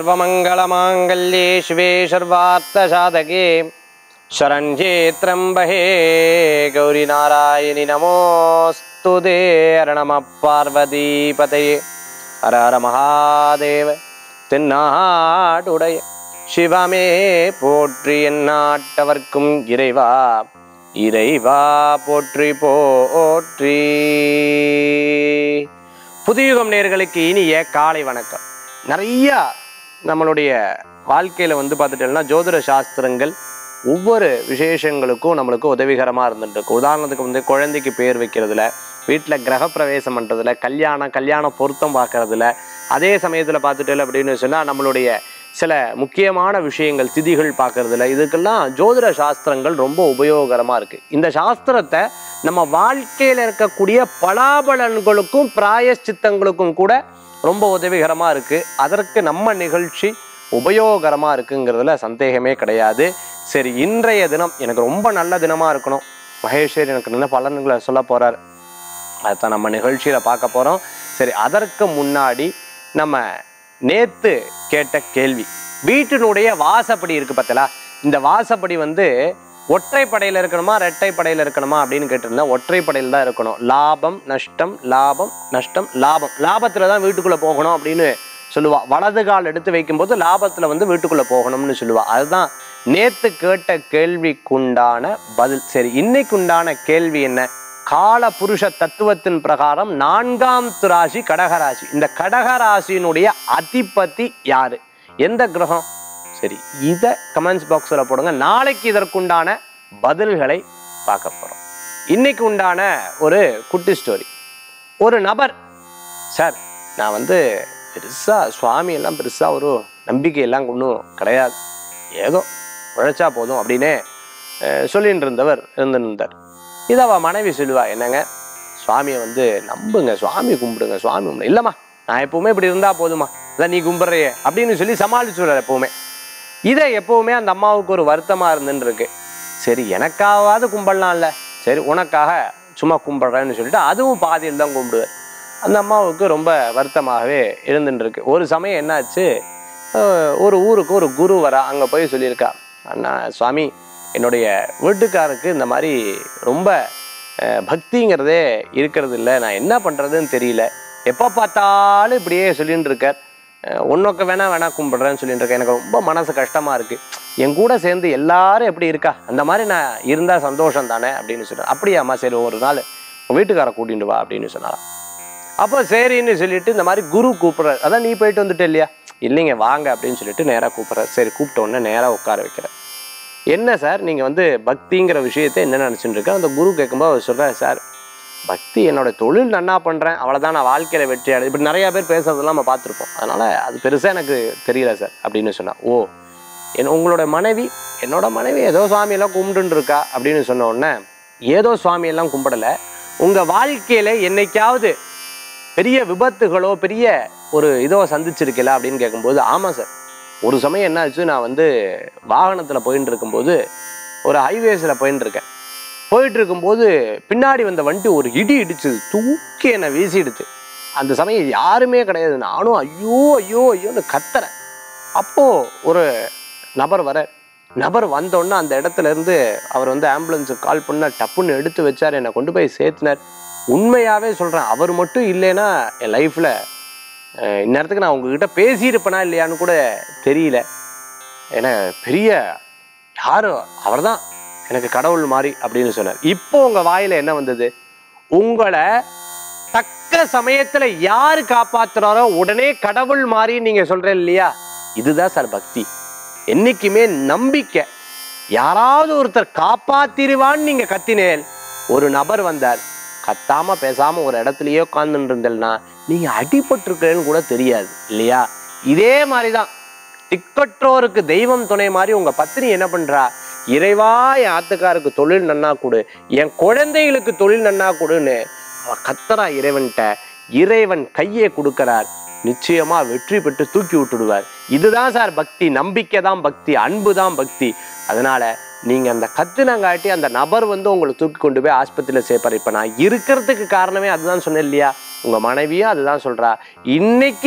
सर्वमङ्गलमाङ्गल्ये शिवे सर्वार्थसाधके शरण्ये त्र्यम्बहे गौरीनारायणि नमोऽस्तु ते हर नमः पार्वतीपतये हर हर महादेव தென்னாடுடைய சிவமே போற்றி எந்நாட்டவர்க்கும் இறைவா இறைவா போற்றி போற்றி புதியுகம் நேர்களுக்கு இனிய காலை வணக்கம் நிறைய நம்மளுடைய வாழ்க்கையில வந்து பார்த்துட்டோம்னா ஜோதிட சாஸ்திரங்கள் ஒவ்வொரு விசேஷங்களுக்கும் நம்மளுக்கு உதவிகரமாக இருந்துட்டு இருக்கு உதாரணத்துக்கு வந்து குழந்தைக்கு பேர் வைக்கிறதுல வீட்டில் கிரகப்பிரவேசம் பண்ணுறதுல கல்யாணம் கல்யாண பொருத்தம் பார்க்கறதுல அதே சமயத்தில் பார்த்துட்டேன் அப்படின்னு சொன்னால் நம்மளுடைய சில முக்கியமான விஷயங்கள் திதிகள் பார்க்கறதுல இதுக்கெல்லாம் ஜோதிட சாஸ்திரங்கள் ரொம்ப உபயோகரமாக இருக்குது இந்த சாஸ்திரத்தை நம்ம வாழ்க்கையில் இருக்கக்கூடிய பலாபலன்களுக்கும் பிராயஷ்சித்தங்களுக்கும் கூட ரொம்ப உதவிகரமாக இருக்குது அதற்கு நம்ம நிகழ்ச்சி உபயோகரமாக இருக்குங்கிறதுல சந்தேகமே கிடையாது சரி இன்றைய தினம் எனக்கு ரொம்ப நல்ல தினமாக இருக்கணும் மகேஸ்வர் எனக்கு நல்ல பலன்களை சொல்ல போகிறார் அதுதான் நம்ம நிகழ்ச்சியில் பார்க்க போகிறோம் சரி அதற்கு முன்னாடி நம்ம நேத்து கேட்ட கேள்வி வீட்டினுடைய வாசப்படி இருக்கு பார்த்தலா இந்த வாசப்படி வந்து ஒற்றைப்படையில் இருக்கணுமா ரெட்டைப்படையில் இருக்கணுமா அப்படின்னு கேட்டிருந்தா ஒற்றைப்படையில் தான் இருக்கணும் லாபம் நஷ்டம் லாபம் நஷ்டம் லாபம் லாபத்துல தான் வீட்டுக்குள்ள போகணும் அப்படின்னு சொல்லுவா வலது கால் எடுத்து வைக்கும்போது லாபத்துல வந்து வீட்டுக்குள்ள போகணும்னு சொல்லுவா அதுதான் நேத்து கேட்ட கேள்விக்குண்டான பதில் சரி இன்னைக்குண்டான கேள்வி என்ன கால புருஷ தத்துவத்தின் பிரகாரம் நான்காம் ராசி கடகராசி இந்த கடகராசியினுடைய அதிபதி யாரு எந்த கிரகம் சரி இதை கமெண்ட்ஸ் பாக்ஸில் போடுங்க நாளைக்கு இதற்குண்டான பதில்களை பார்க்க போகிறோம் இன்னைக்கு உண்டான ஒரு குட்டி ஸ்டோரி ஒரு நபர் சார் நான் வந்து பெருசாக சுவாமி எல்லாம் பெருசாக ஒரு நம்பிக்கை எல்லாம் ஒன்றும் கிடையாது ஏதோ உழைச்சா போதும் அப்படின்னு அஹ், சொல்லிட்டு இருந்தவர் இருந்திருந்தார் இதை அவள் மனைவி சொல்லுவா என்னங்க சுவாமியை வந்து நம்புங்க சுவாமி கும்பிடுங்க சுவாமி கும்பிடு இல்லைம்மா நான் எப்பவுமே இப்படி இருந்தால் போதுமா இதான் நீ கும்பிட்றையே அப்படின்னு சொல்லி சமாளிச்சுடுறார் எப்பவுமே இதை எப்பவுமே அந்த அம்மாவுக்கு ஒரு வருத்தமாக இருந்துன்னு இருக்கு சரி எனக்காவது கும்பிடலாம்ல சரி உனக்காக சும்மா கும்பிட்றேன்னு சொல்லிட்டு அதுவும் பாதியில் தான் கும்பிடுவார் அந்த அம்மாவுக்கு ரொம்ப வருத்தமாகவே இருந்துட்டு இருக்கு ஒரு சமயம் என்னாச்சு அஹ், ஒரு ஊருக்கு ஒரு குரு வரா அங்கே போய் சொல்லியிருக்கா அண்ணா சுவாமி என்னுடைய வீட்டுக்காருக்கு இந்த மாதிரி ரொம்ப அஹ், பக்திங்கிறதே இருக்கிறது இல்லை நான் என்ன பண்ணுறதுன்னு தெரியல எப்போ பார்த்தாலும் இப்படியே சொல்லிட்டு இருக்கார் அஹ், உன்னொக்க வேணா வேணா கும்பிடுறேன்னு சொல்லிட்டு இருக்கேன் எனக்கு ரொம்ப மனசு கஷ்டமாக இருக்குது என் கூட சேர்ந்து எல்லாரும் எப்படி இருக்கா அந்த மாதிரி நான் இருந்தால் சந்தோஷம் தானே அப்படின்னு சொன்னேன் அப்படியாம்மா சரி ஒரு நாள் உன் வீட்டுக்காரை கூட்டிட்டு வா அப்படின்னு சொன்னாராம் அப்போ சரின்னு சொல்லிட்டு இந்த மாதிரி குரு கூப்பிட்றாரு அதான் நீ போயிட்டு வந்துட்ட இல்லையா இல்லைங்க வாங்க அப்படின்னு சொல்லிட்டு நேராக கூப்பிட்றாரு சரி கூப்பிட்ட உடனே நேராக உட்கார வைக்கிறேன் என்ன சார் நீங்கள் வந்து பக்திங்கிற விஷயத்தை என்ன நினச்சிட்டு இருக்க அந்த குரு கேட்கும்போது அவர் சொல்கிறார் சார் பக்தி என்னோட தொழில் நன்னா பண்ணுறேன் அவ்வளோதான் நான் வாழ்க்கையில் வெற்றி அடை இப்படி நிறையா பேர் பேசுறதெல்லாம் நம்ம பார்த்துருப்போம் அதனால் அது பெருசாக எனக்கு தெரியல சார் அப்படின்னு சொன்னா ஓ என் உங்களோட மனைவி என்னோட மனைவி ஏதோ சுவாமியெல்லாம் கும்பிட்டுன்னு இருக்கா அப்படின்னு சொன்ன உடனே ஏதோ சுவாமியெல்லாம் கும்பிடலை உங்கள் வாழ்க்கையில் என்னைக்காவது பெரிய விபத்துகளோ பெரிய ஒரு இதோ சந்திச்சிருக்கல அப்படின்னு கேட்கும்போது ஆமாம் சார் ஒரு சமயம் என்ன ஆச்சு நான் வந்து வாகனத்தில் போயின்னு இருக்கும்போது ஒரு ஹைவேஸில் போயின்னு இருக்கேன் போயிட்டு இருக்கும்போது பின்னாடி வந்த வண்டி ஒரு இடி இடிச்சு தூக்கி என்னை வீசிடுது அந்த சமயம் யாருமே கிடையாது நானும் ஐயோ ஐயோ ஐயோன்னு கத்துறேன் அப்போது ஒரு நபர் வர நபர் வந்தோடனே அந்த இடத்துல இருந்து அவர் வந்து ஆம்புலன்ஸுக்கு கால் பண்ண டப்புன்னு எடுத்து வச்சார் என்னை கொண்டு போய் சேர்த்துனார் உண்மையாகவே சொல்கிறேன் அவர் மட்டும் இல்லைன்னா என் லைஃப்பில் இந்நேரத்துக்கு நான் உங்ககிட்ட பேசியிருப்பேனா இல்லையான்னு கூட தெரியல ஏன்னா பெரிய யாரோ அவர்தான் எனக்கு கடவுள் மாதிரி அப்படின்னு சொன்னார் இப்போ உங்கள் வாயில் என்ன வந்தது உங்களை தக்க சமயத்தில் யார் காப்பாத்துறாரோ உடனே கடவுள் மாதிரி நீங்கள் சொல்கிறேன் இல்லையா இதுதான் சார் பக்தி என்னைக்குமே நம்பிக்கை யாராவது ஒருத்தர் காப்பாத்திருவான்னு நீங்க கத்தினேல் ஒரு நபர் வந்தார் கத்தாம பேசாம ஒரு இடத்துலயே உட்கார்ந்துட்டு இருந்தேன்னா நீங்க அடிபட்டிருக்கிறேன்னு கூட தெரியாது இல்லையா இதே மாதிரிதான் திக்கற்றோருக்கு தெய்வம் துணை மாதிரி உங்க பத்தினி என்ன பண்றா இறைவா என் ஆத்துக்காருக்கு தொழில் நன்னா கொடு என் குழந்தைகளுக்கு தொழில் நன்னா கொடுன்னு அவ கத்தரா இறைவன்கிட்ட இறைவன் கையை கொடுக்கறார் நிச்சயமா வெற்றி பெற்று தூக்கி விட்டுடுவார் இதுதான் சார் பக்தி நம்பிக்கை தான் பக்தி அன்பு தான் பக்தி அதனால நீங்க அந்த கத்துனங்காட்டி அந்த நபர் வந்து உங்களை தூக்கி கொண்டு போய் ஆஸ்பத்திரியில் சேர்ப்பார் இப்ப நான் இருக்கிறதுக்கு காரணமே அதுதான் சொன்னேன் இல்லையா உங்க மனைவியும் அதுதான் சொல்றா இன்னைக்கு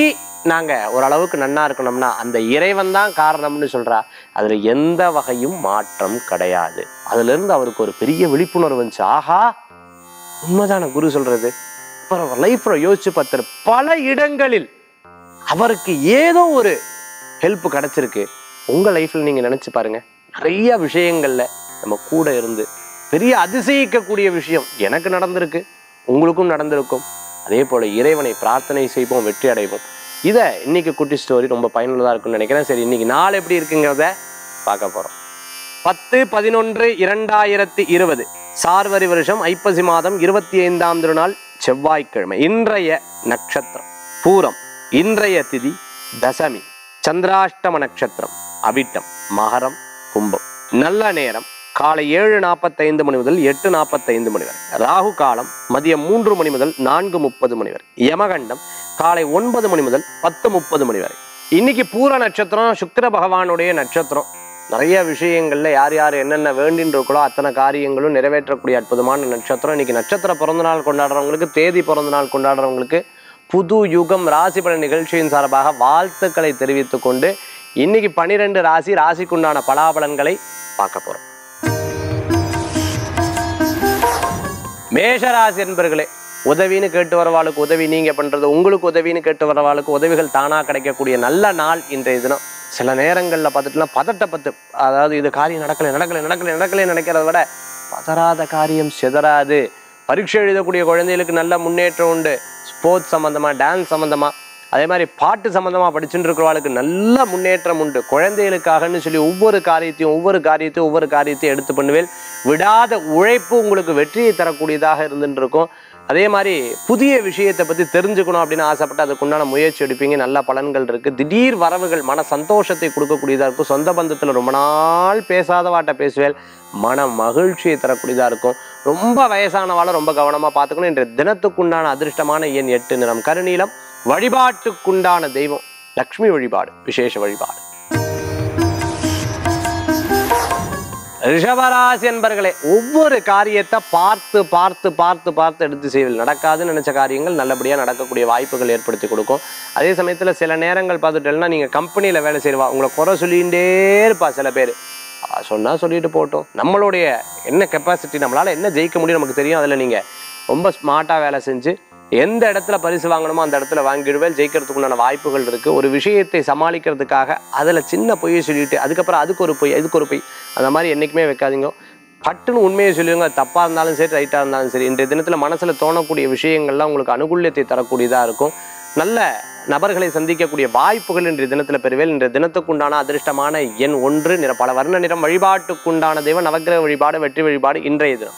நாங்கள் ஓரளவுக்கு நன்னா இருக்கணும்னா அந்த இறைவன் தான் காரணம்னு சொல்கிறா அதில் எந்த வகையும் மாற்றம் கிடையாது அதுலேருந்து அவருக்கு ஒரு பெரிய விழிப்புணர்வு வந்துச்சு ஆஹா உண்மைதான குரு சொல்கிறது அப்புறம் லைஃப்பில் யோசிச்சு பார்த்தாரு பல இடங்களில் அவருக்கு ஏதோ ஒரு ஹெல்ப் கிடைச்சிருக்கு உங்கள் லைஃப்பில் நீங்கள் நினச்சி பாருங்க நிறைய விஷயங்களில் நம்ம கூட இருந்து பெரிய அதிசயிக்கக்கூடிய விஷயம் எனக்கு நடந்திருக்கு உங்களுக்கும் நடந்திருக்கும் அதே போல் இறைவனை பிரார்த்தனை செய்வோம் வெற்றி அடைவோம் இதை இன்னைக்கு குட்டி ஸ்டோரி ரொம்ப பயனுள்ளதாக இருக்கும்னு நினைக்கிறேன் சரி இன்னைக்கு நாள் எப்படி இருக்குங்கிறத பார்க்க போகிறோம் பத்து பதினொன்று இரண்டாயிரத்தி இருபது சார்வரி வருஷம் ஐப்பசி மாதம் இருபத்தி ஐந்தாம் திருநாள் செவ்வாய்க்கிழமை இன்றைய நட்சத்திரம் பூரம் இன்றைய திதி தசமி சந்திராஷ்டம நட்சத்திரம் அவிட்டம் மகரம் கும்பம் நல்ல நேரம் காலை ஏழு நாற்பத்தைந்து மணி முதல் எட்டு நாற்பத்தைந்து மணி வரை ராகு காலம் மதியம் மூன்று மணி முதல் நான்கு முப்பது மணி வரை யமகண்டம் காலை ஒன்பது மணி முதல் பத்து முப்பது மணி வரை இன்னைக்கு பூர நட்சத்திரம் சுக்கிர பகவானுடைய நட்சத்திரம் நிறைய விஷயங்கள்ல யார் யார் என்னென்ன வேண்டின்னு இருக்கோ அத்தனை காரியங்களும் நிறைவேற்றக்கூடிய அற்புதமான நட்சத்திரம் இன்னைக்கு நட்சத்திர பிறந்த நாள் கொண்டாடுறவங்களுக்கு தேதி பிறந்த நாள் கொண்டாடுறவங்களுக்கு புது யுகம் ராசி பலன் நிகழ்ச்சியின் சார்பாக வாழ்த்துக்களை தெரிவித்துக் கொண்டு இன்னைக்கு பனிரெண்டு ராசி ராசிக்குண்டான பலாபலன்களை பார்க்க போறோம் மேஷராசி என்பர்களே உதவின்னு கேட்டு வரவாளுக்கு உதவி நீங்க பண்றது உங்களுக்கு உதவின்னு கேட்டு வரவாளுக்கு உதவிகள் தானா கிடைக்கக்கூடிய நல்ல நாள் இன்றைய தினம் சில நேரங்களில் பார்த்துட்டுனா பதட்டப்பட்டு அதாவது இது காரியம் நடக்கலை நடக்கலை நடக்கலை நடக்கலை நினைக்கிறத விட பதறாத காரியம் சிதறாது பரீட்சை எழுதக்கூடிய குழந்தைகளுக்கு நல்ல முன்னேற்றம் உண்டு ஸ்போர்ட்ஸ் சம்மந்தமா டான்ஸ் சம்மந்தமா அதே மாதிரி பாட்டு சம்மந்தமா படிச்சுட்டு இருக்கிறவாளுக்கு நல்ல முன்னேற்றம் உண்டு குழந்தைகளுக்காகன்னு சொல்லி ஒவ்வொரு காரியத்தையும் ஒவ்வொரு காரியத்தையும் ஒவ்வொரு காரியத்தையும் எடுத்து பண்ணுவேன் விடாத உழைப்பு உங்களுக்கு வெற்றியை தரக்கூடியதாக இருந்துட்டு இருக்கும் அதே மாதிரி புதிய விஷயத்தை பற்றி தெரிஞ்சுக்கணும் அப்படின்னு ஆசைப்பட்டு அதுக்குண்டான முயற்சி எடுப்பீங்க நல்ல பலன்கள் இருக்குது திடீர் வரவுகள் மன சந்தோஷத்தை கொடுக்கக்கூடியதாக இருக்கும் சொந்த பந்தத்தில் ரொம்ப நாள் பேசாதவாட்ட பேசுவேல் மன மகிழ்ச்சியை தரக்கூடியதாக இருக்கும் ரொம்ப வயசானவாளை ரொம்ப கவனமாக பார்த்துக்கணும் இன்றைய தினத்துக்குண்டான அதிர்ஷ்டமான எண் எட்டு நிறம் கருநீலம் வழிபாட்டுக்குண்டான தெய்வம் லக்ஷ்மி வழிபாடு விசேஷ வழிபாடு ரிஷபராசி என்பர்களே ஒவ்வொரு காரியத்தை பார்த்து பார்த்து பார்த்து பார்த்து எடுத்து செய்வதில் நடக்காதுன்னு நினைச்ச காரியங்கள் நல்லபடியாக நடக்கக்கூடிய வாய்ப்புகள் ஏற்படுத்தி கொடுக்கும் அதே சமயத்தில் சில நேரங்கள் பார்த்துட்டேன்னா நீங்கள் கம்பெனியில் வேலை செய்வா உங்களை குறை சொல்லிகிட்டே இருப்பா சில பேர் சொன்னால் சொல்லிட்டு போட்டோம் நம்மளுடைய என்ன கெப்பாசிட்டி நம்மளால் என்ன ஜெயிக்க முடியும் நமக்கு தெரியும் அதில் நீங்கள் ரொம்ப ஸ்மார்ட்டாக வேலை செஞ்சு எந்த இடத்துல பரிசு வாங்கணுமோ அந்த இடத்துல வாங்கிடுவேன் ஜெயிக்கிறதுக்குண்டான வாய்ப்புகள் இருக்குது ஒரு விஷயத்தை சமாளிக்கிறதுக்காக அதில் சின்ன பொய்யை சொல்லிட்டு அதுக்கப்புறம் அதுக்கு ஒரு பொய் அதுக்கு ஒரு பொய் அந்த மாதிரி என்றைக்குமே வைக்காதீங்க பட்டுன்னு உண்மையை சொல்லுவாங்க அது தப்பாக இருந்தாலும் சரி ரைட்டாக இருந்தாலும் சரி இன்றைய தினத்தில் மனசில் தோணக்கூடிய விஷயங்கள்லாம் உங்களுக்கு அனுகூல்யத்தை தரக்கூடியதாக இருக்கும் நல்ல நபர்களை சந்திக்கக்கூடிய வாய்ப்புகள் இன்றைய தினத்தில் பெறுவேல் இன்றைய தினத்துக்குண்டான அதிர்ஷ்டமான எண் ஒன்று நிற பல வர்ண நிறம் வழிபாட்டுக்குண்டான தெய்வம் நவக்கிரக வழிபாடு வெற்றி வழிபாடு இன்றைய தினம்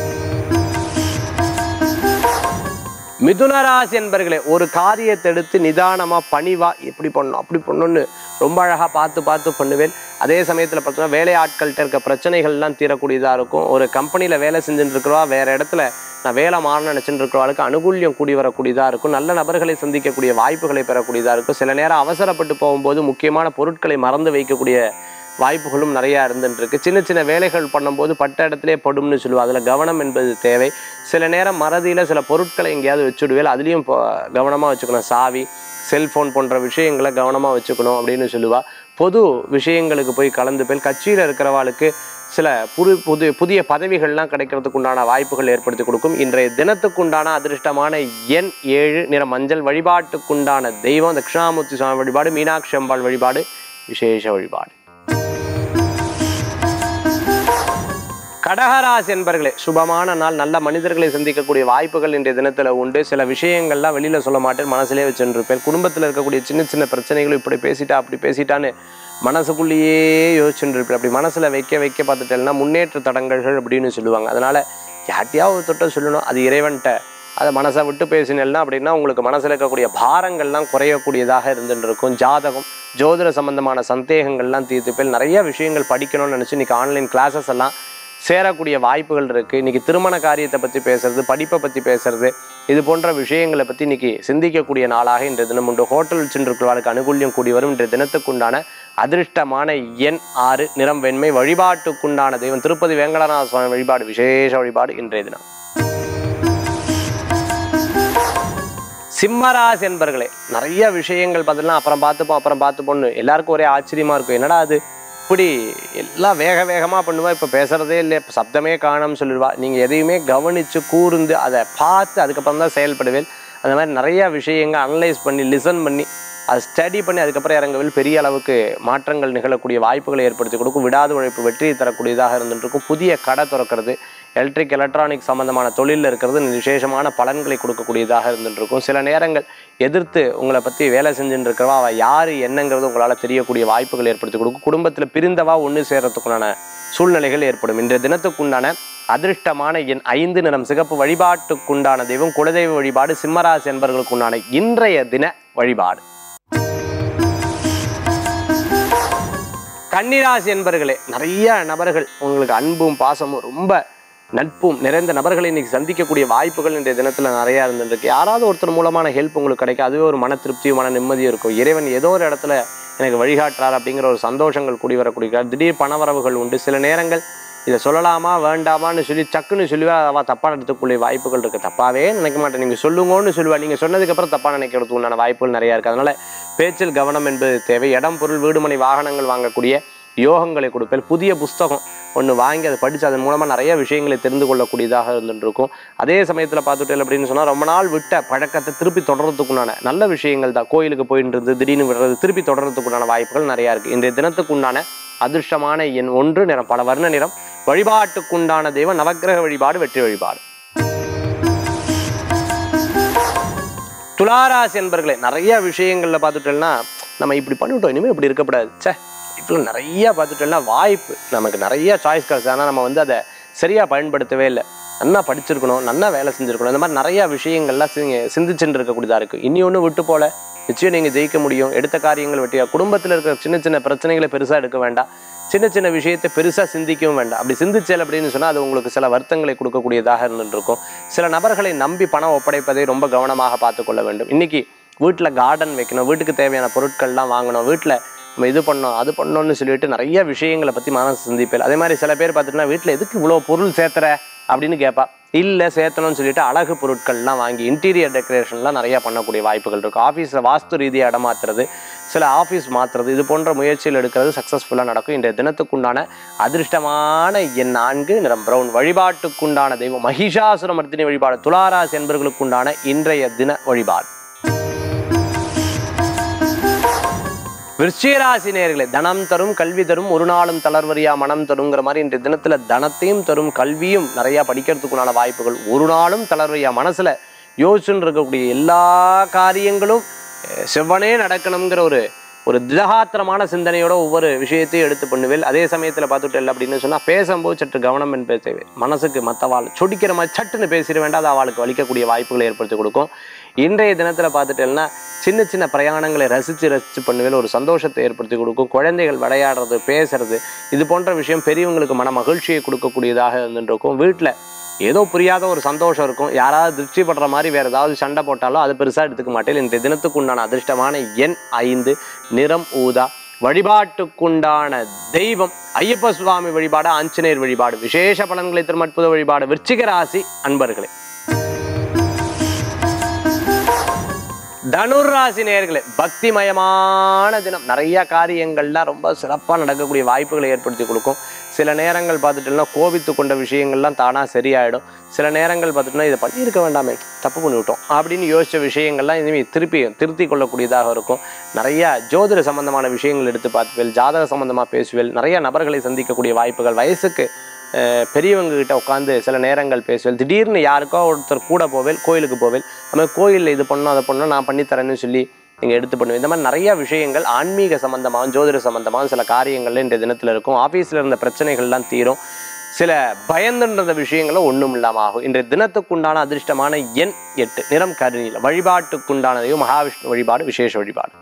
மிதுன ராசி என்பர்களே ஒரு காரியத்தை எடுத்து நிதானமாக பணிவா எப்படி பண்ணணும் அப்படி பண்ணணும்னு ரொம்ப அழகாக பார்த்து பார்த்து பண்ணுவேன் அதே சமயத்தில் பார்த்தோம்னா வேலை ஆட்கள்கிட்ட இருக்க பிரச்சனைகள்லாம் தீரக்கூடியதாக இருக்கும் ஒரு கம்பெனியில் வேலை செஞ்சுட்டு இருக்கிறவா வேறு இடத்துல நான் வேலை மாறணும்னு நினச்சிட்டு இருக்கிறவளுக்கு அனுகூல்யம் கூடி வரக்கூடியதாக இருக்கும் நல்ல நபர்களை சந்திக்கக்கூடிய வாய்ப்புகளை பெறக்கூடியதாக இருக்கும் சில நேரம் அவசரப்பட்டு போகும்போது முக்கியமான பொருட்களை மறந்து வைக்கக்கூடிய வாய்ப்புகளும் நிறையா இருந்துட்டு இருக்கு சின்ன சின்ன வேலைகள் பண்ணும்போது பட்ட இடத்திலே படும்னு சொல்லுவோம் அதில் கவனம் என்பது தேவை சில நேரம் மறதியில் சில பொருட்களை எங்கேயாவது வச்சுடுவேல் அதுலேயும் கவனமாக வச்சுக்கணும் சாவி செல்ஃபோன் போன்ற விஷயங்களை கவனமாக வச்சுக்கணும் அப்படின்னு சொல்லுவா பொது விஷயங்களுக்கு போய் கலந்து போய் கட்சியில் இருக்கிறவாளுக்கு சில புது புது புதிய பதவிகள்லாம் கிடைக்கிறதுக்கு உண்டான வாய்ப்புகள் ஏற்படுத்தி கொடுக்கும் இன்றைய தினத்துக்குண்டான அதிர்ஷ்டமான எண் ஏழு நிற மஞ்சள் வழிபாட்டுக்குண்டான தெய்வம் தட்சிணாமூர்த்தி சுவாமி வழிபாடு மீனாட்சி அம்பாள் வழிபாடு விசேஷ வழிபாடு கடகராசி என்பர்களே சுபமான நாள் நல்ல மனிதர்களை சந்திக்கக்கூடிய வாய்ப்புகள் இன்றைய தினத்தில் உண்டு சில விஷயங்கள்லாம் வெளியில் சொல்ல மாட்டேன் மனசுலேயே வச்சுருப்பேன் குடும்பத்தில் இருக்கக்கூடிய சின்ன சின்ன பிரச்சனைகளும் இப்படி பேசிட்டா அப்படி பேசிட்டான்னு மனசுக்குள்ளேயே யோசிச்சுட்டு இருப்பேன் அப்படி மனசில் வைக்க வைக்க பார்த்துட்டேன்னா முன்னேற்ற தடங்கல்கள் அப்படின்னு சொல்லுவாங்க அதனால் யார்ட்டையாவது தொட்ட சொல்லணும் அது இறைவன்கிட்ட அதை மனசை விட்டு பேசினேன்னா அப்படின்னா உங்களுக்கு மனசில் இருக்கக்கூடிய பாரங்கள்லாம் குறையக்கூடியதாக இருந்துட்டு இருக்கும் ஜாதகம் ஜோதிட சம்பந்தமான சந்தேகங்கள்லாம் தீர்த்துப்பேல் நிறைய விஷயங்கள் படிக்கணும்னு நினச்சி இன்றைக்கி ஆன்லைன் கிளாஸஸ் எல்லாம் சேரக்கூடிய வாய்ப்புகள் இருக்குது இன்றைக்கி திருமண காரியத்தை பற்றி பேசுறது படிப்பை பற்றி பேசுறது இது போன்ற விஷயங்களை பற்றி இன்றைக்கி சிந்திக்கக்கூடிய நாளாக இன்றைய தினம் உண்டு ஹோட்டல் சென்றிருக்கிறவர்களுக்கு அனுகூல்யம் கூடி வரும் இன்றைய தினத்துக்குண்டான அதிர்ஷ்டமான எண் ஆறு நிறம் வெண்மை வழிபாட்டுக்குண்டான தெய்வம் திருப்பதி வேங்கடநாத சுவாமி வழிபாடு விசேஷ வழிபாடு இன்றைய தினம் சிம்மராசி என்பர்களே நிறைய விஷயங்கள் பார்த்தீங்கன்னா அப்புறம் பார்த்துப்போம் அப்புறம் பார்த்துப்போம்னு எல்லாருக்கும் ஒரே ஆச்சரியமா இருக்கும் என்னடா அது இப்படி எல்லாம் வேக வேகமாக பண்ணுவா இப்போ பேசுறதே இல்லை இப்போ சப்தமே காணும்னு சொல்லிடுவா நீங்கள் எதையுமே கவனித்து கூர்ந்து அதை பார்த்து அதுக்கப்புறம் தான் செயல்படுவேன் அந்த மாதிரி நிறைய விஷயங்கள் அனலைஸ் பண்ணி லிசன் பண்ணி அதை ஸ்டடி பண்ணி அதுக்கப்புறம் இறங்கவில் பெரிய அளவுக்கு மாற்றங்கள் நிகழக்கூடிய வாய்ப்புகளை ஏற்படுத்தி கொடுக்கும் விடாத உழைப்பு வெற்றியை தரக்கூடியதாக இருந்துட்டு இருக்கும் புதிய கடை திறக்கிறது எலக்ட்ரிக் எலக்ட்ரானிக் சம்பந்தமான தொழிலில் இருக்கிறது விசேஷமான பலன்களை கொடுக்கக்கூடியதாக இருந்துட்டு இருக்கும் சில நேரங்கள் எதிர்த்து உங்களை பற்றி வேலை செஞ்சுட்டு இருக்கிறவா அவள் யார் என்னங்கிறது உங்களால் தெரியக்கூடிய வாய்ப்புகள் ஏற்படுத்தி கொடுக்கும் குடும்பத்தில் பிரிந்தவா ஒன்று சேர்றதுக்குண்டான சூழ்நிலைகள் ஏற்படும் இன்றைய தினத்துக்குண்டான அதிர்ஷ்டமான என் ஐந்து நிறம் சிகப்பு வழிபாட்டுக்குண்டான தெய்வம் குலதெய்வ வழிபாடு சிம்மராசி என்பவர்களுக்குண்டான இன்றைய தின வழிபாடு கன்னிராசி என்பர்களே நிறைய நபர்கள் உங்களுக்கு அன்பும் பாசமும் ரொம்ப நட்பும் நிறைந்த நபர்களை இன்னைக்கு சந்திக்கக்கூடிய வாய்ப்புகள் இன்றைய தினத்தில் நிறையா இருந்துருக்கு யாராவது ஒருத்தர் மூலமான ஹெல்ப் உங்களுக்கு கிடைக்கும் அதுவே ஒரு மன திருப்தியும் மன நிம்மதியும் இருக்கும் இறைவன் ஏதோ ஒரு இடத்துல எனக்கு வழிகாட்டுறார் அப்படிங்கிற ஒரு சந்தோஷங்கள் கூடி வரக்கூடிய திடீர் பணவரவுகள் உண்டு சில நேரங்கள் இதை சொல்லலாமா வேண்டாமான்னு சொல்லி சக்குன்னு சொல்லுவா அவள் தப்பாக எடுத்துக்கூடிய வாய்ப்புகள் இருக்குது தப்பாவே நினைக்க மாட்டேன் நீங்கள் சொல்லுங்கன்னு சொல்லுவா நீங்கள் சொன்னதுக்கப்புறம் தப்பாக நினைக்கிறதுக்கு உண்டான வாய்ப்புகள் நிறையா இருக்குது அதனால் பேச்சில் கவனம் என்பது தேவை இடம் பொருள் வீடுமனை வாகனங்கள் வாங்கக்கூடிய யோகங்களை கொடுப்பேன் புதிய புஸ்தகம் ஒன்று வாங்கி அதை படித்து அதன் மூலமாக நிறைய விஷயங்களை தெரிந்து கொள்ளக்கூடியதாக இருந்துட்டு இருக்கும் அதே சமயத்தில் பார்த்துட்டு அப்படின்னு சொன்னால் ரொம்ப நாள் விட்ட பழக்கத்தை திருப்பி தொடர்றதுக்குண்டான நல்ல விஷயங்கள் தான் கோயிலுக்கு போயிட்டு இருந்து திடீர்னு விடுறது திருப்பி தொடர்றதுக்குண்டான வாய்ப்புகள் நிறையா இருக்குது இன்றைய தினத்துக்குண்டான அதிர்ஷ்டமான எண் ஒன்று நிறம் பல வர்ண நிறம் வழிபாட்டுக்குண்டான தெய்வம் நவக்கிரக வழிபாடு வெற்றி வழிபாடு துளாராசி என்பர்களே நிறைய விஷயங்கள்ல பார்த்துட்டோம்னா நம்ம இப்படி பண்ணிவிட்டோம் இனிமேல் இப்படி இருக்கக்கூடாது ச்சே இப்போ நிறைய பார்த்துட்டோம்னா வாய்ப்பு நமக்கு நிறைய சாய்ஸ் கிடைச்சு ஆனால் நம்ம வந்து அதை சரியாக பயன்படுத்தவே இல்லை நல்லா படிச்சிருக்கணும் நல்லா வேலை செஞ்சுருக்கணும் இந்த மாதிரி நிறைய விஷயங்கள்லாம் சிந்தி- சிந்திச்சுட்டு இருக்கக்கூடியதாக இருக்குது இனி ஒன்று விட்டு போல நிச்சயம் நீங்கள் ஜெயிக்க முடியும் எடுத்த காரியங்கள் வெட்டியா குடும்பத்தில் இருக்கிற சின்ன சின்ன பிரச்சனைகளை பெருசாக எடுக்க வேண்டாம் சின்ன சின்ன விஷயத்தை பெருசாக சிந்திக்கவும் வேண்டாம் அப்படி சிந்திச்சல் அப்படின்னு சொன்னால் அது உங்களுக்கு சில வருத்தங்களை கொடுக்கக்கூடியதாக இருந்துட்டு இருக்கும் சில நபர்களை நம்பி பணம் ஒப்படைப்பதை ரொம்ப கவனமாக பார்த்து கொள்ள வேண்டும் இன்னைக்கு வீட்டில் கார்டன் வைக்கணும் வீட்டுக்கு தேவையான பொருட்கள்லாம் வாங்கணும் வீட்டில் நம்ம இது பண்ணோம் அது பண்ணோம்னு சொல்லிட்டு நிறைய விஷயங்களை பற்றி மனசு சிந்திப்பேன் அதே மாதிரி சில பேர் பார்த்துட்டுனா வீட்டில் எதுக்கு இவ்வளோ பொருள் சேர்த்துற அப்படின்னு கேட்பா இல்லை சேர்த்தணும்னு சொல்லிட்டு அழகு பொருட்கள்லாம் வாங்கி இன்டீரியர் டெக்கரேஷன்லாம் நிறையா பண்ணக்கூடிய வாய்ப்புகள் இருக்குது ஆஃபீஸில் வாஸ்து ரீதியாக இடம் மாற்றுறது சில ஆஃபீஸ் மாற்றுறது இது போன்ற முயற்சிகள் எடுக்கிறது சக்ஸஸ்ஃபுல்லாக நடக்கும் இன்றைய தினத்துக்குண்டான அதிர்ஷ்டமான என் நான்கு நிறம் பிரவுன் வழிபாட்டுக்குண்டான தெய்வம் மகிஷாசுரமர்த்தினி வழிபாடு துளாராசி என்பவர்களுக்குண்டான இன்றைய தின வழிபாடு விருச்சிகராசி நேயர்களே தனம் தரும் கல்வி தரும் ஒரு நாளும் தளர்வரியா மனம் தருங்கிற மாதிரி இன்றைய தினத்துல தனத்தையும் தரும் கல்வியும் நிறைய படிக்கிறதுக்குண்டான வாய்ப்புகள் ஒரு நாளும் தளர்வரியா மனசுல யோசிச்சுன்னு இருக்கக்கூடிய எல்லா காரியங்களும் அஹ், செவ்வனே நடக்கணுங்கிற ஒரு ஒரு திடகாத்திரமான சிந்தனையோட ஒவ்வொரு விஷயத்தையும் எடுத்து பண்ணுவேன் அதே சமயத்தில் பார்த்துட்டு அப்படின்னு சொன்னால் பேசும்போது சற்று கவனம் என்பது தேவை மனசுக்கு மற்றவாள் சொடிக்கிற மாதிரி சட்டுன்னு பேசிட வேண்டாம் அது அவளுக்கு வலிக்கக்கூடிய வாய்ப்புகளை ஏற்படுத்தி கொடுக்கும் இன்றைய தினத்தில் பார்த்துட்டேன்னா சின்ன சின்ன பிரயாணங்களை ரசித்து ரசித்து பண்ணுவேன் ஒரு சந்தோஷத்தை ஏற்படுத்தி கொடுக்கும் குழந்தைகள் விளையாடுறது பேசுறது இது போன்ற விஷயம் பெரியவங்களுக்கு மன மகிழ்ச்சியை கொடுக்கக்கூடியதாக இருந்துட்டு இருக்கும் வீட்டில் ஏதோ புரியாத ஒரு சந்தோஷம் இருக்கும் யாராவது திருப்தி படுற மாதிரி வேற ஏதாவது சண்டை போட்டாலும் அது பெருசாக எடுத்துக்க மாட்டேன் இன்றைய தினத்துக்கு உண்டான அதிர்ஷ்டமான எண் ஐந்து நிறம் ஊதா வழிபாட்டுக்குண்டான தெய்வம் ஐயப்ப சுவாமி வழிபாடு ஆஞ்சநேயர் வழிபாடு விசேஷ பலன்களை தரும் அற்புத வழிபாடு விருச்சிக ராசி அன்பர்களே தனுர் ராசி நேயர்களே பக்திமயமான தினம் நிறைய காரியங்கள்லாம் ரொம்ப சிறப்பாக நடக்கக்கூடிய வாய்ப்புகளை ஏற்படுத்தி கொடுக்கும் சில நேரங்கள் பார்த்துட்டோம்னா கோபித்து கொண்ட விஷயங்கள்லாம் தானாக சரியாயிடும் சில நேரங்கள் பார்த்துட்டோம்னா இதை பண்ணியிருக்க வேண்டாமே தப்பு பண்ணிவிட்டோம் அப்படின்னு யோசிச்ச விஷயங்கள்லாம் இனிமேல் திருப்பி திருத்தி கொள்ளக்கூடியதாக இருக்கும் நிறைய ஜோதிட சம்பந்தமான விஷயங்கள் எடுத்து பார்த்துவேல் ஜாதக சம்பந்தமாக பேசுவேல் நிறைய நபர்களை சந்திக்கக்கூடிய வாய்ப்புகள் வயசுக்கு அஹ், பெரியவங்க கிட்ட உட்காந்து சில நேரங்கள் பேசுவேல் திடீர்னு யாருக்கோ ஒருத்தர் கூட போவேல் கோயிலுக்கு போவேல் நம்ம கோயிலில் இது பண்ணணும் அதை பண்ணணும் நான் பண்ணித்தரேன்னு சொல்லி நீங்கள் எடுத்து பண்ணுவேன் இந்த மாதிரி நிறைய விஷயங்கள் ஆன்மீக சம்பந்தமாகவும் ஜோதிட சம்பந்தமாகவும் சில காரியங்கள்ல இன்றைய தினத்தில் இருக்கும் ஆஃபீஸில் இருந்த பிரச்சனைகள்லாம் தீரும் சில பயந்துன்ற விஷயங்களும் ஒன்றும் இல்லாமல் ஆகும் இன்றைய தினத்துக்குண்டான அதிர்ஷ்டமான எண் எட்டு நிறம் கருநீல வழிபாட்டுக்குண்டான தெய்வம் மகாவிஷ்ணு வழிபாடு விசேஷ வழிபாடு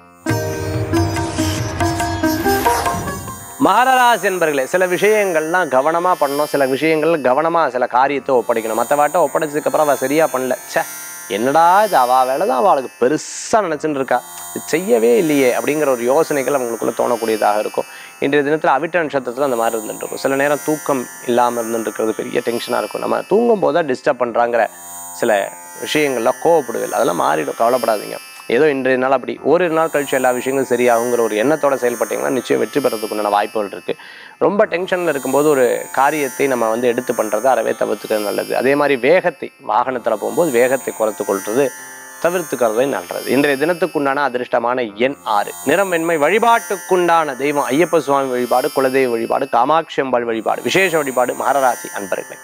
மகரராசி என்பர்களே சில விஷயங்கள்லாம் கவனமாக பண்ணணும் சில விஷயங்கள் கவனமாக சில காரியத்தை ஒப்படைக்கணும் மற்றவாட்ட ஒப்படைச்சதுக்கப்புறம் அவள் சரியாக பண்ணல ச்சே என்னடா இது அவள் வேலை தான் அவளுக்கு பெருசாக நினச்சிட்டு இருக்கா இது செய்யவே இல்லையே அப்படிங்கிற ஒரு யோசனைகள் அவங்களுக்குள்ள தோணக்கூடியதாக இருக்கும் இன்றைய தினத்தில் அவிட்ட நட்சத்திரத்தில் அந்த மாதிரி இருந்துட்டு இருக்கும் சில நேரம் தூக்கம் இல்லாமல் இருந்துட்டு இருக்கிறது பெரிய டென்ஷனாக இருக்கும் நம்ம தூங்கும் போது தான் டிஸ்டர்ப் பண்ணுறாங்கிற சில விஷயங்கள்ல கோவப்படுவீர்கள் அதெல்லாம் மாறிடும் கவலைப்படாதீங்க ஏதோ இன்றைய நாள் அப்படி ஒரு நாள் கழிச்சு எல்லா விஷயங்களும் சரியாகுங்கிற ஒரு எண்ணத்தோட செயல்பட்டீங்கன்னா நிச்சயம் வெற்றி பெறதுக்கு உண்டான வாய்ப்புகள் இருக்கு ரொம்ப டென்ஷன்ல இருக்கும்போது ஒரு காரியத்தை நம்ம வந்து எடுத்து பண்றது அறவே தவிர்த்துக்கிறது நல்லது அதே மாதிரி வேகத்தை வாகனத்துல போகும்போது வேகத்தை குறைத்து கொள்றது தவிர்த்துக்கிறதே நல்லது இன்றைய தினத்துக்குண்டான அதிர்ஷ்டமான எண் ஆறு நிறம் வெண்மை வழிபாட்டுக்குண்டான தெய்வம் ஐயப்ப சுவாமி வழிபாடு குலதெய்வ வழிபாடு காமாட்சி அம்பாள் வழிபாடு விசேஷ வழிபாடு மகராசி அன்பர்களே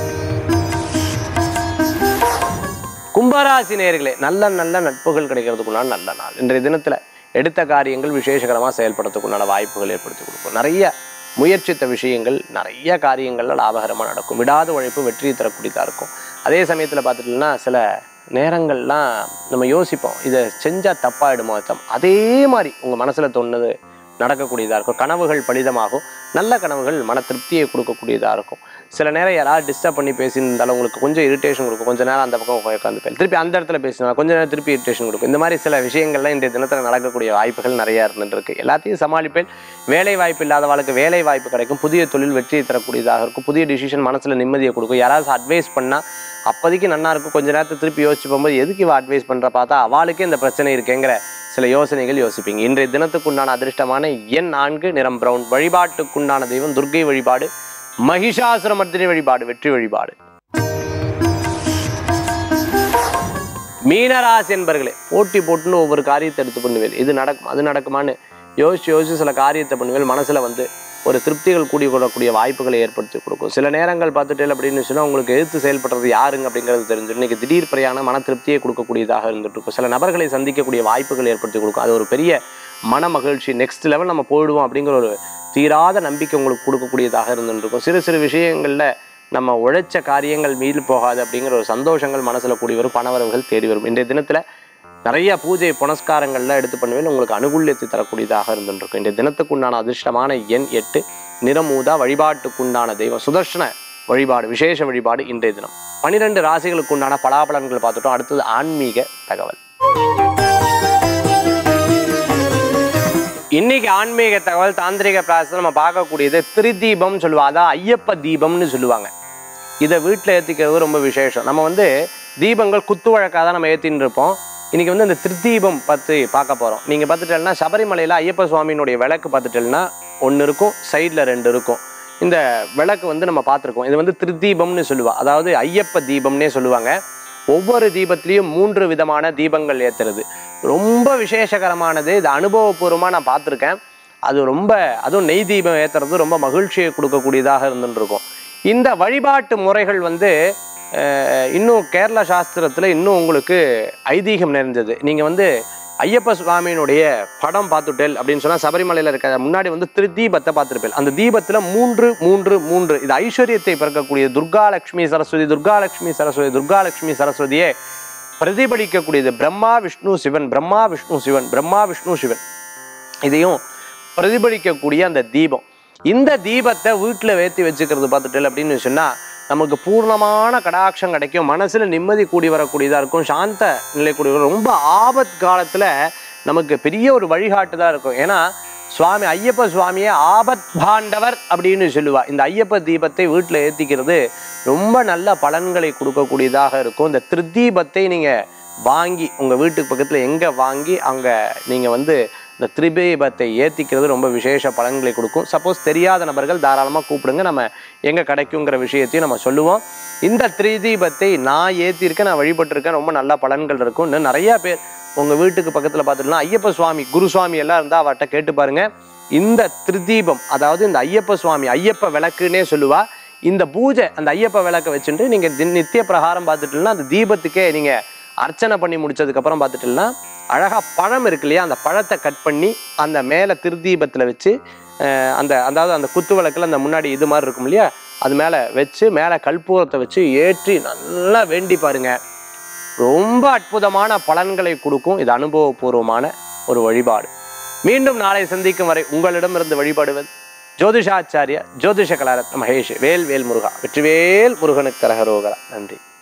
கும்பராசி நேயர்களே நல்ல நல்ல நட்புகள் கிடைக்கிறதுக்குண்டான நல்ல நாள் இன்றைய தினத்துல எடுத்த காரியங்கள் விசேஷகரமாக செயல்படுறதுக்குண்டான வாய்ப்புகள் ஏற்படுத்தி கொடுக்கும் நிறைய முயற்சித்த விஷயங்கள் நிறைய காரியங்கள்ல லாபகரமாக நடக்கும் விடாத உழைப்பு வெற்றியை தரக்கூடியதாக இருக்கும் அதே சமயத்தில் பார்த்துட்டீங்கன்னா சில நேரங்கள்லாம் நம்ம யோசிப்போம் இதை செஞ்சால் தப்பாயிடுமோ அர்த்தம் அதே மாதிரி உங்கள் மனசில் தோணுது நடக்கக்கூடியதாக இருக்கும் கனவுகள் பலிதமாகும் நல்ல கனவுகள் மன திருப்தியை கொடுக்கக்கூடியதாக இருக்கும் சில நேரம் யாராவது டிஸ்டர்ப் பண்ணி பேசியிருந்தாலும் உங்களுக்கு கொஞ்சம் இரிட்டேஷன் கொடுக்கும் கொஞ்ச நேரம் அந்த பக்கம் உட்காந்து பேச திருப்பி அந்த இடத்துல பேசினா கொஞ்ச நேரம் திருப்பி இரிட்டேஷன் கொடுக்கும் இந்த மாதிரி சில விஷயங்கள்லாம் இன்றைய தினத்தில் நடக்கக்கூடிய வாய்ப்புகள் நிறையா இருந்துட்டு இருக்கு எல்லாத்தையும் சமாளிப்பேன் வேலை வாய்ப்பு இல்லாதவளுக்கு வேலை வாய்ப்பு கிடைக்கும் புதிய தொழில் வெற்றியை தரக்கூடியதாக இருக்கும் புதிய டிசிஷன் மனசில் நிம்மதியை கொடுக்கும் யாராவது அட்வைஸ் பண்ணால் அப்போதைக்கு நல்லா இருக்கும் கொஞ்ச நேரத்தை திருப்பி யோசிச்சு போகும்போது எதுக்கு இவ அட்வைஸ் பண்ணுற பார்த்தா அவளுக்கே இந்த பிரச்சனை இருக்கேங்கிற சில யோசனைகள் யோசிப்பீங்க இன்றைய தினத்துக்குண்டான அதிர்ஷ்டமான எண் நான்கு நிறம் பிரவுன் வழிபாட்டுக்குண்டான தெய்வம் துர்க்கை வழிபாடு மகிஷாசுரமர்த்தினி வழிபாடு வெற்றி வழிபாடு மீனராசி என்பர்களே போட்டி போட்டுன்னு ஒவ்வொரு காரியத்தை எடுத்து பண்ணுவேன் இது நடக்கும் அது நடக்குமான்னு யோசிச்சு யோசிச்சு சில காரியத்தை பண்ணுவேன் மனசுல வந்து ஒரு திருப்திகள் கூடி கொள்ளக்கூடிய வாய்ப்புகளை ஏற்படுத்தி கொடுக்கும் சில நேரங்கள் பார்த்துட்டு அப்படின்னு சொன்னா உங்களுக்கு எதிர்த்து செயல்படுறது யாருங்க அப்படிங்கிறது தெரிஞ்சு இன்னைக்கு திடீர் பிரயாணம் மன திருப்தியை கொடுக்கக்கூடியதாக இருந்துட்டு இருக்கும் சில நபர்களை சந்திக்கக்கூடிய வாய்ப்புகள் ஏற்படுத்தி கொடுக்கும் அது ஒரு பெரிய மன மகிழ்ச்சி நெக்ஸ்ட் லெவல் நம்ம போயிடுவோம் அப்படிங்கிற ஒரு தீராத நம்பிக்கை உங்களுக்கு கொடுக்கக்கூடியதாக இருந்துட்டு இருக்கும் சிறு சிறு விஷயங்கள்ல நம்ம உழைச்ச காரியங்கள் மீள் போகாது அப்படிங்கிற ஒரு சந்தோஷங்கள் மனசுல கூடி வரும் பணவரவுகள் தேடி வரும் இன்றைய தினத்துல நிறைய பூஜை புனஸ்காரங்கள்லாம் எடுத்து பண்ணுவேன் உங்களுக்கு அனுகூல்யத்தை தரக்கூடியதாக இருந்துருக்கும் இன்றைய தினத்துக்குண்டான அதிர்ஷ்டமான எண் எட்டு நிறமூதா வழிபாட்டுக்குண்டான தெய்வம் சுதர்ஷன வழிபாடு விசேஷ வழிபாடு இன்றைய தினம் பனிரெண்டு ராசிகளுக்குண்டான பலாபலன்கள் பார்த்துட்டோம் அடுத்தது ஆன்மீக தகவல் இன்னைக்கு ஆன்மீக தகவல் தாந்திரிக பிராசத்தில் நம்ம பார்க்கக்கூடியது திரிதீபம் சொல்லுவாங்க அதான் ஐயப்ப தீபம்னு சொல்லுவாங்க இதை வீட்டில் ஏற்றிக்கிறது ரொம்ப விசேஷம் நம்ம வந்து தீபங்கள் குத்து வழக்காக தான் நம்ம ஏற்றின்னு இருப்போம் இன்னைக்கு வந்து இந்த திருத்தீபம் பற்றி பார்க்க போகிறோம் நீங்கள் பார்த்துட்டேன்னா சபரிமலையில் ஐயப்ப சுவாமியினுடைய விளக்கு பார்த்துட்டேன்னா ஒன்று இருக்கும் சைடில் ரெண்டு இருக்கும் இந்த விளக்கு வந்து நம்ம பார்த்துருக்கோம் இது வந்து திருத்தீபம்னு சொல்லுவா அதாவது ஐயப்ப தீபம்னே சொல்லுவாங்க ஒவ்வொரு தீபத்திலையும் மூன்று விதமான தீபங்கள் ஏற்றுறது ரொம்ப விசேஷகரமானது இது அனுபவபூர்வமாக நான் பார்த்துருக்கேன் அது ரொம்ப அதுவும் நெய் தீபம் ஏற்றுறது ரொம்ப மகிழ்ச்சியை கொடுக்கக்கூடியதாக இருந்துட்டு இருக்கும் இந்த வழிபாட்டு முறைகள் வந்து அஹ், இன்னும் கேரள சாஸ்திரத்தில் இன்னும் உங்களுக்கு ஐதீகம் நிறைஞ்சது நீங்கள் வந்து ஐயப்ப சுவாமியினுடைய படம் பார்த்துட்டேல் அப்படின்னு சொன்னால் சபரிமலையில் இருக்க முன்னாடி வந்து திரு தீபத்தை பார்த்துருப்பேன் அந்த தீபத்தில் மூன்று மூன்று மூன்று இது ஐஸ்வர்யத்தை பிறக்கக்கூடிய துர்கா லட்சுமி சரஸ்வதி துர்கா லட்சுமி சரஸ்வதி துர்கா லட்சுமி சரஸ்வதியே பிரதிபலிக்கக்கூடியது பிரம்மா விஷ்ணு சிவன் பிரம்மா விஷ்ணு சிவன் பிரம்மா விஷ்ணு சிவன் இதையும் பிரதிபலிக்கக்கூடிய அந்த தீபம் இந்த தீபத்தை வீட்டில் வேத்தி வச்சுக்கிறது பார்த்துட்டு அப்படின்னு சொன்னால் நமக்கு பூர்ணமான கடாட்சம் கிடைக்கும் மனசில் நிம்மதி கூடி வரக்கூடியதாக இருக்கும் சாந்த நிலை கூடி வரும் ரொம்ப ஆபத் காலத்தில் நமக்கு பெரிய ஒரு வழிகாட்டுதான் இருக்கும் ஏன்னா சுவாமி ஐயப்ப சுவாமியே ஆபத் பாண்டவர் அப்படின்னு சொல்லுவா இந்த ஐயப்ப தீபத்தை வீட்டில் ஏற்றிக்கிறது ரொம்ப நல்ல பலன்களை கொடுக்கக்கூடியதாக இருக்கும் இந்த திருத்தீபத்தை நீங்கள் வாங்கி உங்கள் வீட்டுக்கு பக்கத்தில் எங்கே வாங்கி அங்கே நீங்கள் வந்து இந்த திரிதீபத்தை ஏற்றிக்கிறது ரொம்ப விசேஷ பலன்களை கொடுக்கும் சப்போஸ் தெரியாத நபர்கள் தாராளமாக கூப்பிடுங்க நம்ம எங்கே கிடைக்குங்கிற விஷயத்தையும் நம்ம சொல்லுவோம் இந்த திரிதீபத்தை நான் ஏற்றிருக்கேன் நான் வழிபட்டிருக்கேன் ரொம்ப நல்ல பலன்கள் இருக்கும் இன்னும் நிறையா பேர் உங்கள் வீட்டுக்கு பக்கத்தில் பார்த்துட்டுலாம் ஐயப்ப சுவாமி குரு சுவாமி எல்லாம் இருந்தால் அவர்கிட்ட கேட்டு பாருங்க இந்த திரிதீபம் அதாவது இந்த ஐயப்ப சுவாமி ஐயப்ப விளக்குன்னே சொல்லுவா இந்த பூஜை அந்த ஐயப்ப விளக்கை வச்சுட்டு நீங்கள் தின் நித்திய பிரகாரம் பார்த்துட்டுலாம் அந்த தீபத்துக்கே நீங்கள் அர்ச்சனை பண்ணி முடிச்சதுக்கப்புறம் பார்த்துட்டுலாம் அழகாக பழம் இருக்கு இல்லையா அந்த பழத்தை கட் பண்ணி அந்த மேலே திருதீபத்தில் வச்சு அஹ், அந்த அதாவது அந்த குத்து விளக்குல அந்த முன்னாடி இது மாதிரி இருக்கும் இல்லையா அது மேலே வச்சு மேலே கற்பூரத்தை வச்சு ஏற்றி நல்லா வேண்டி பாருங்க ரொம்ப அற்புதமான பலன்களை கொடுக்கும் இது அனுபவபூர்வமான ஒரு வழிபாடு மீண்டும் நாளை சந்திக்கும் வரை உங்களிடமிருந்து வழிபடுவது ஜோதிஷாச்சாரிய ஜோதிஷ கலாரத்ன மகேஷ் வேல் வேல் முருகா வெற்றிவேல் முருகனுக்கு கரகரோகரா நன்றி